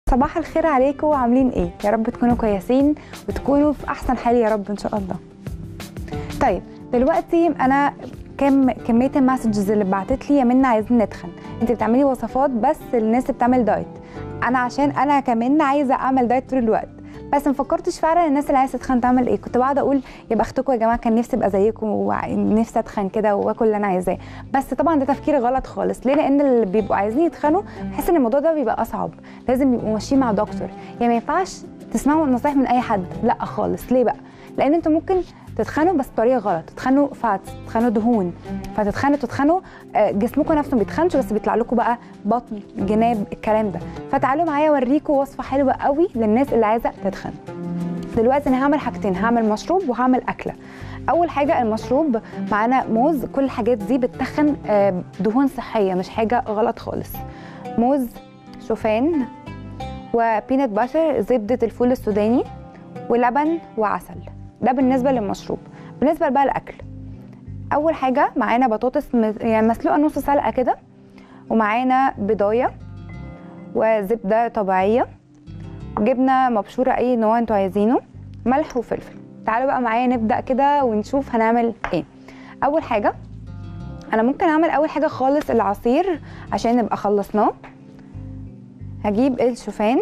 صباح الخير عليكم وعاملين ايه يا رب تكونوا كويسين وتكونوا في احسن حال يا رب ان شاء الله طيب دلوقتي انا كم كميه المسجز اللي بعتت لي يا منى عايزين نتخن انت بتعملي وصفات بس للناس اللي بتعمل دايت انا عشان انا كمان عايزه اعمل دايت طول الوقت بس ما فكرتش فعلا الناس اللي عايزه تتخن تعمل ايه كنت بقعد اقول يا بختكم يا جماعه كان نفسي ابقى زيكم ونفسي اتخن كده واكل اللي انا عايزاه بس طبعا ده تفكير غلط خالص ليه لان اللي بيبقوا عايزين يتخنوا بحس ان الموضوع ده بيبقى اصعب لازم يبقوا ماشيين مع دكتور يعني ما ينفعش تسمعوا نصايح من اي حد لا خالص ليه بقى لان انتوا ممكن تتخنوا بس بطريقه غلط تتخنوا فات تتخنوا دهون فتتخنوا تتخنوا آه، جسمكم نفسه ما بيتخنش بس بيطلع لكم بقى بطن جناب الكلام ده فتعالوا معايا اوريكم وصفه حلوه قوي للناس اللي عايزه تتخن دلوقتي انا هعمل حاجتين هعمل مشروب وهعمل اكله اول حاجه المشروب معانا موز كل الحاجات دي بتتخن آه، دهون صحيه مش حاجه غلط خالص موز شوفان وبينات باتر زبده الفول السوداني ولبن وعسل ده بالنسبه للمشروب بالنسبه بقى للاكل اول حاجه معانا بطاطس م- يعني مسلوقه نص سلقه كده ومعانا بضايه وزبده طبيعيه جبنه مبشوره اي نوع انتوا عايزينه ملح وفلفل تعالوا بقى معايا نبدا كده ونشوف هنعمل ايه اول حاجه انا ممكن اعمل اول حاجه خالص العصير عشان نبقى خلصناه هجيب الشوفان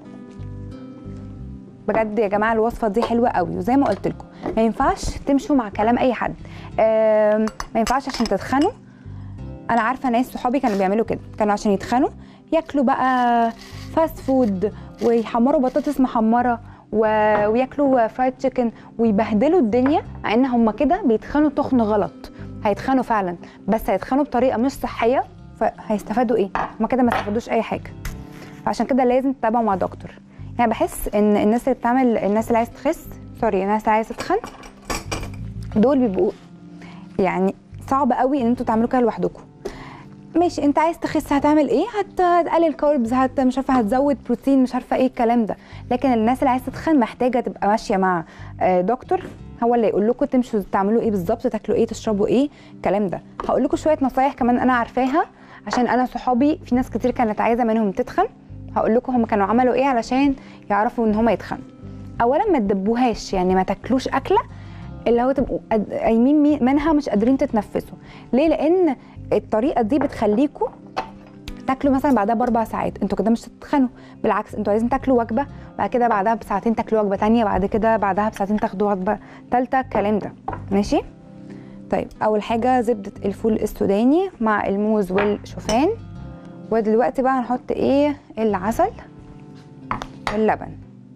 بجد يا جماعه الوصفه دي حلوه قوي وزي ما قلت لكم ما ينفعش تمشوا مع كلام اي حد آم، ما ينفعش عشان تتخنوا انا عارفه ناس صحابي كانوا بيعملوا كده كانوا عشان يتخنوا ياكلوا بقى فاست فود ويحمروا بطاطس محمره و... وياكلوا فرايد تشيكن ويبهدلوا الدنيا مع ان هم كده بيتخنوا تخن غلط هيتخنوا فعلا بس هيتخنوا بطريقه مش صحيه فهيستفادوا ايه هم كده ما استفادوش اي حاجه فعشان كده لازم تتابعوا مع دكتور يعني بحس ان الناس اللي بتعمل الناس اللي عايزه تخس سوري الناس اللي عايزه تتخن دول بيبقوا يعني صعب قوي ان انتوا تعملوا كده لوحدكم ماشي انت عايز تخس هتعمل ايه هت- هتقلل كاربز هت مش عارفه هتزود بروتين مش عارفه ايه الكلام ده لكن الناس اللي عايزه تتخن محتاجه تبقى ماشيه مع آه، دكتور هو اللي يقول لكم تمشوا تعملوا ايه بالظبط تاكلوا ايه تشربوا ايه الكلام ده هقول لكم شويه نصايح كمان انا عارفاها عشان انا صحابي في ناس كتير كانت عايزه منهم تتخن هقول لكم هم كانوا عملوا ايه علشان يعرفوا ان هم يتخنوا اولا ما تدبوهاش يعني ما تاكلوش اكله اللي هو تبقوا قد- قايمين مي- منها مش قادرين تتنفسوا ليه لان الطريقه دي بتخليكم تاكلوا مثلا بعدها باربع ساعات انتوا كده مش هتتخنوا بالعكس انتوا عايزين تاكلوا وجبه بعد كده بعدها بساعتين تاكلوا وجبه تانية بعد كده بعدها بساعتين تاخدوا وجبه تالتة الكلام ده ماشي طيب اول حاجه زبده الفول السوداني مع الموز والشوفان ودلوقتي بقى هنحط ايه العسل واللبن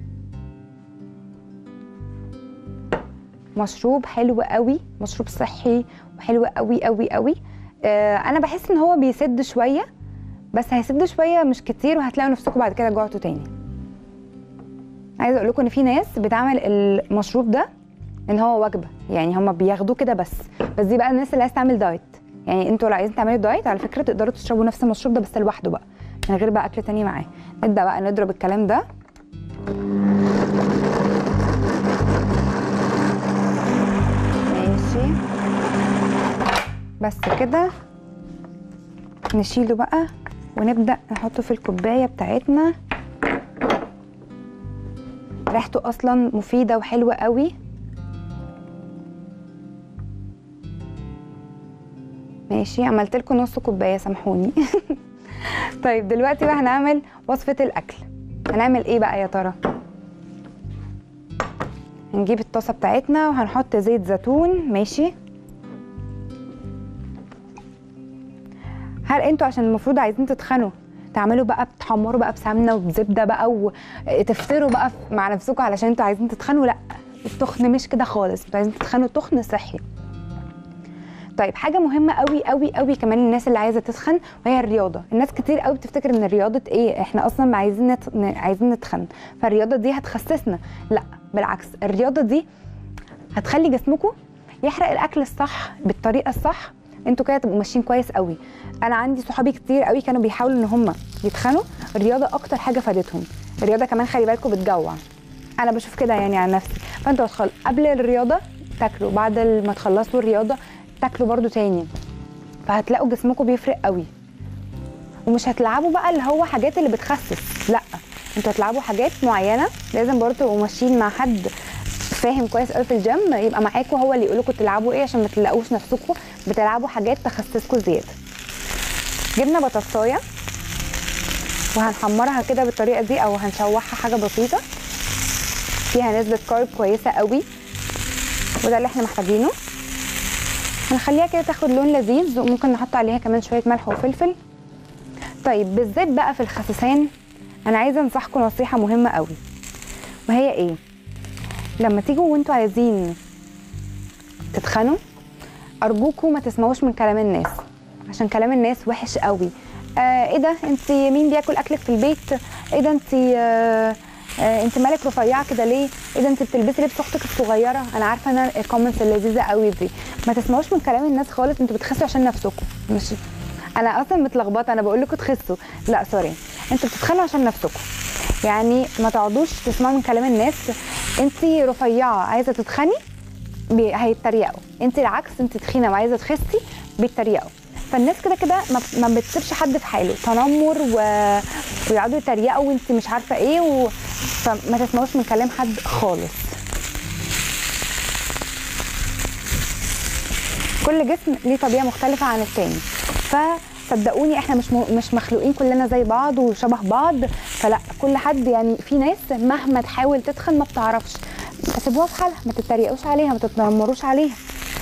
مشروب حلو قوي مشروب صحي وحلو قوي قوي قوي آه انا بحس ان هو بيسد شويه بس هيسد شويه مش كتير وهتلاقوا نفسكم بعد كده جوعتوا تاني عايزه اقول لكم ان في ناس بتعمل المشروب ده ان هو وجبه يعني هم بياخدوه كده بس بس دي بقى الناس اللي عايزه تعمل دايت يعني انتوا لو عايزين تعملوا دايت على فكره تقدروا تشربوا نفس المشروب ده بس لوحده بقى من غير بقى اكل تاني معاه نبدا بقى نضرب الكلام ده ماشي بس كده نشيله بقى ونبدا نحطه في الكوبايه بتاعتنا ريحته اصلا مفيده وحلوه قوي ماشي عملت لكم نص كوبايه سامحوني طيب دلوقتي بقى هنعمل وصفه الاكل هنعمل ايه بقى يا ترى هنجيب الطاسه بتاعتنا وهنحط زيت زيتون ماشي هل انتوا عشان المفروض عايزين تتخنوا تعملوا بقى بتحمروا بقى بسمنه وبزبده بقى وتفطروا بقى مع نفسكم علشان انتوا عايزين تتخنوا لا التخن مش كده خالص انتوا عايزين تتخنوا تخن صحي طيب حاجه مهمه قوي قوي قوي كمان الناس اللي عايزه تتخن وهي الرياضه الناس كتير قوي بتفتكر ان رياضه ايه احنا اصلا ما عايزين نت... ن- عايزين نتخن فالرياضه دي هتخسسنا لا بالعكس الرياضه دي هتخلي جسمكم يحرق الاكل الصح بالطريقه الصح انتوا كده تبقوا ماشيين كويس قوي انا عندي صحابي كتير قوي كانوا بيحاولوا ان هم يتخنوا الرياضه اكتر حاجه فادتهم الرياضه كمان خلي بالكم بتجوع انا بشوف كده يعني عن نفسي فانتوا هتخل... قبل الرياضه تاكلوا بعد ما تخلصوا الرياضه تاكلوا برضو تاني فهتلاقوا جسمكم بيفرق قوي ومش هتلعبوا بقى اللي هو حاجات اللي بتخسس لا انتوا هتلعبوا حاجات معينه لازم برضه تبقوا ماشيين مع حد فاهم كويس قوي في الجيم يبقى معاكم هو اللي يقول لكم تلعبوا ايه عشان ما تلاقوش نفسكم بتلعبوا حاجات تخسسكم زياده جبنا بطاطسايه وهنحمرها كده بالطريقه دي او هنشوحها حاجه بسيطه فيها نسبه كارب كويسه قوي وده اللي احنا محتاجينه هنخليها كده تاخد لون لذيذ وممكن نحط عليها كمان شويه ملح وفلفل طيب بالذات بقى في الخسسان انا عايزه انصحكم نصيحه مهمه قوي وهي ايه لما تيجوا وانتوا عايزين تتخنوا ارجوكم ما تسمعوش من كلام الناس عشان كلام الناس وحش قوي آه ايه ده انت مين بياكل اكلك في البيت ايه ده انت آه آه انت مالك رفيعه كده ليه ايه ده انت بتلبسي لبس اختك الصغيره انا عارفه ان الكومنتس اللذيذه قوي دي ما تسمعوش من كلام الناس خالص انتوا بتخسوا عشان نفسكم مش انا اصلا متلخبطه انا بقول لكم تخسوا لا سوري انتوا بتتخنوا عشان نفسكم يعني ما تقعدوش تسمعوا من كلام الناس انت رفيعه عايزه تتخني بي- هيتريقوا انت العكس انت تخينه وعايزه تخسي بيتريقوا فالناس كده كده ما, ما بتسيبش حد في حاله تنمر و... ويقعدوا يتريقوا وانت مش عارفه ايه و... فما تسمعوش من كلام حد خالص كل جسم ليه طبيعه مختلفه عن التاني فصدقوني احنا مش م... مش مخلوقين كلنا زي بعض وشبه بعض فلا كل حد يعني في ناس مهما تحاول تتخن ما بتعرفش سيبوها في حالها ما تتريقوش عليها ما تتنمروش عليها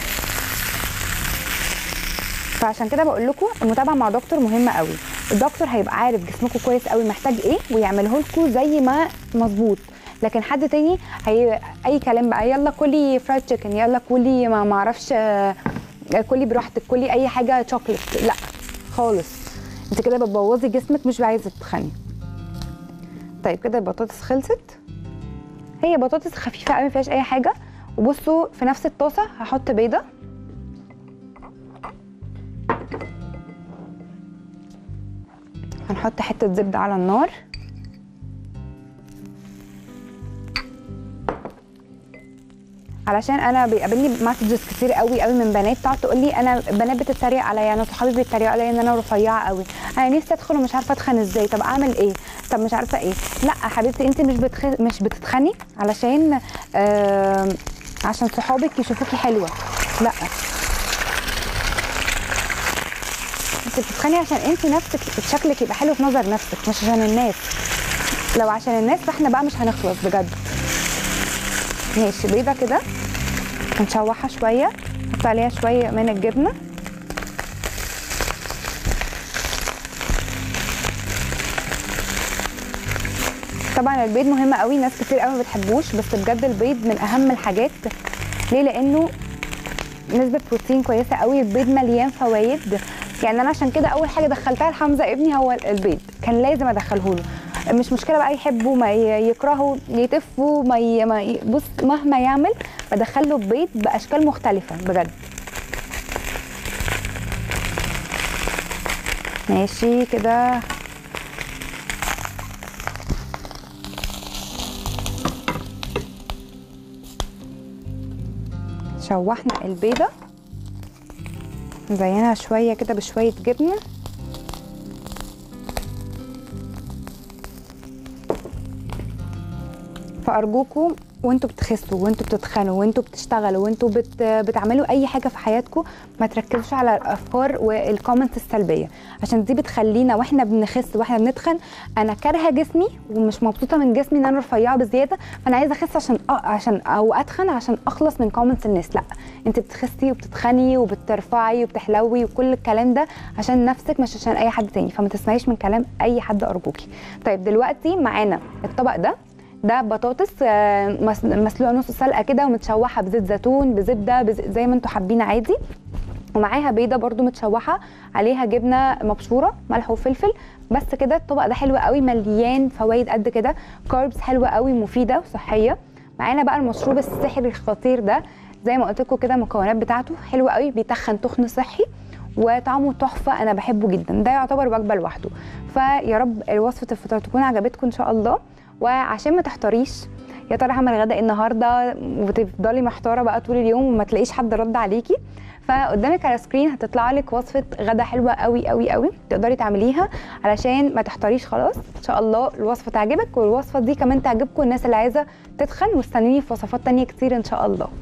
فعشان كده بقول لكم المتابعه مع دكتور مهمه قوي الدكتور هيبقى عارف جسمكم كويس قوي محتاج ايه ويعمله لكم زي ما مظبوط لكن حد تاني هي اي كلام بقى يلا كلي فرايد تشيكن يلا كلي ما معرفش آه، كلي براحتك كلي اي حاجه شوكليت لا خالص انت كده بتبوظي جسمك مش عايزه تتخني طيب كده البطاطس خلصت هي بطاطس خفيفه قوي ما فيهاش اي حاجه وبصوا في نفس الطاسه هحط بيضه هنحط حته زبده على النار علشان انا بيقابلني مسجز كتير قوي قوي من بنات تقعد تقول لي انا بنات بتتريق عليا انا صحابي بيتريقوا عليا ان انا رفيعه قوي انا نفسي ادخل ومش عارفه اتخن ازاي طب اعمل ايه طب مش عارفه ايه لا حبيبتي انت مش بتخ... مش بتتخني علشان آه... عشان صحابك يشوفوكي حلوه لا انت بتتخني عشان انت نفسك شكلك يبقى حلو في نظر نفسك مش عشان الناس لو عشان الناس فاحنا بقى مش هنخلص بجد ماشي بيضه كده هنشوحها شويه نحط عليها شويه من الجبنه طبعا البيض مهم قوي ناس كتير قوي ما بتحبوش بس بجد البيض من اهم الحاجات ليه لانه نسبة بروتين كويسة قوي البيض مليان فوائد يعني انا عشان كده اول حاجة دخلتها لحمزة ابني هو البيض كان لازم ادخله له مش مشكلة بقى يحبوا ما ي- يكرهوا يتفوا ما, ي... ما ي... بص مهما يعمل بدخله بيض باشكال مختلفة بجد ماشي كده شوحنا البيضة نزينها شوية كده بشوية جبنة فأرجوكم وانتوا بتخسوا وانتوا بتتخنوا وانتوا بتشتغلوا وانتوا بت... بتعملوا اي حاجه في حياتكم ما تركزوش على الافكار والكومنتس السلبيه عشان دي بتخلينا واحنا بنخس واحنا بنتخن انا كارهه جسمي ومش مبسوطه من جسمي ان انا رفيعه بزياده فانا عايزه اخس عشان أ... عشان او اتخن عشان اخلص من كومنتس الناس لا انت بتخسي وبتتخني وبترفعي وبتحلوي وكل الكلام ده عشان نفسك مش عشان اي حد تاني فما تسمعيش من كلام اي حد ارجوكي طيب دلوقتي معانا الطبق ده ده بطاطس آه، مس- مسلوقه نص سلقه كده ومتشوحه بزيت زيتون بزبده بز... زي ما انتوا حابين عادي ومعاها بيضه برده متشوحه عليها جبنه مبشوره ملح وفلفل بس كده الطبق ده حلو قوي مليان فوائد قد كده كاربس حلوه قوي مفيده وصحيه معانا بقى المشروب السحري الخطير ده زي ما قلت لكم كده المكونات بتاعته حلوه قوي بيتخن تخن صحي وطعمه تحفه انا بحبه جدا ده يعتبر وجبه لوحده فيا رب وصفه الفطار تكون عجبتكم ان شاء الله وعشان ما تحتاريش يا ترى هعمل غدا إيه النهارده وتفضلي محتاره بقى طول اليوم وما تلاقيش حد رد عليكي فقدامك على سكرين هتطلع لك وصفه غدا حلوه قوي قوي قوي تقدري تعمليها علشان ما تحتاريش خلاص ان شاء الله الوصفه تعجبك والوصفه دي كمان تعجبكم الناس اللي عايزه تتخن واستنوني في وصفات تانية كتير ان شاء الله